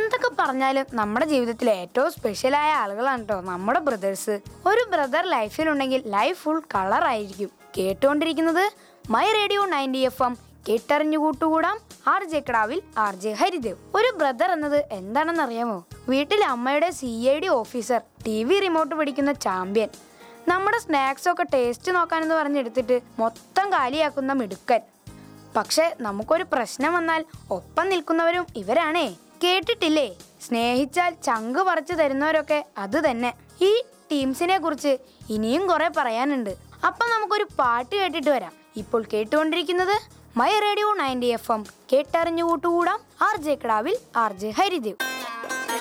എന്തൊക്കെ പറഞ്ഞാലും നമ്മുടെ ജീവിതത്തിലെ ഏറ്റവും സ്പെഷ്യലായ ആളുകളാണ് കേട്ടോ നമ്മുടെ ബ്രദേഴ്സ് ഒരു ബ്രദർ ലൈഫിലുണ്ടെങ്കിൽ ലൈഫ് ഫുൾ കളർ ആയിരിക്കും കേട്ടുകൊണ്ടിരിക്കുന്നത് my radio ninety F M കേട്ടറിഞ്ഞു കൂട്ടുകൂടാം ആർ ജെ കടാവിൽ ആർ ജെ ഹരിദേവ് ഒരു ബ്രദർ എന്നത് എന്താണെന്ന് അറിയാമോ വീട്ടിലെ അമ്മയുടെ C I D officer T V remote പിടിക്കുന്ന ചാമ്പ്യൻ നമ്മുടെ സ്നാക്സ് ഒക്കെ ടേസ്റ്റ് നോക്കാനെന്ന് പറഞ്ഞെടുത്തിട്ട് മൊത്തം കാലിയാക്കുന്ന മിടുക്കൻ പക്ഷെ നമുക്കൊരു പ്രശ്നം വന്നാൽ ഒപ്പം നിൽക്കുന്നവരും ഇവരാണേ കേട്ടിട്ടില്ലേ സ്നേഹിച്ചാൽ ചങ്ക് പറിച്ചു തരുന്നവരൊക്കെ അത് തന്നെ ഈ ടീംസിനെ കുറിച്ച് ഇനിയും കുറെ പറയാനുണ്ട് അപ്പൊ നമുക്കൊരു പാട്ട് കേട്ടിട്ട് വരാം ഇപ്പോൾ കേട്ടുകൊണ്ടിരിക്കുന്നത് my radio ninety F M കേട്ടറിഞ്ഞു കൂട്ടുകൂടാം ആർ ജെ കടാവിൽ ആർ ജെ ഹരിദേവ്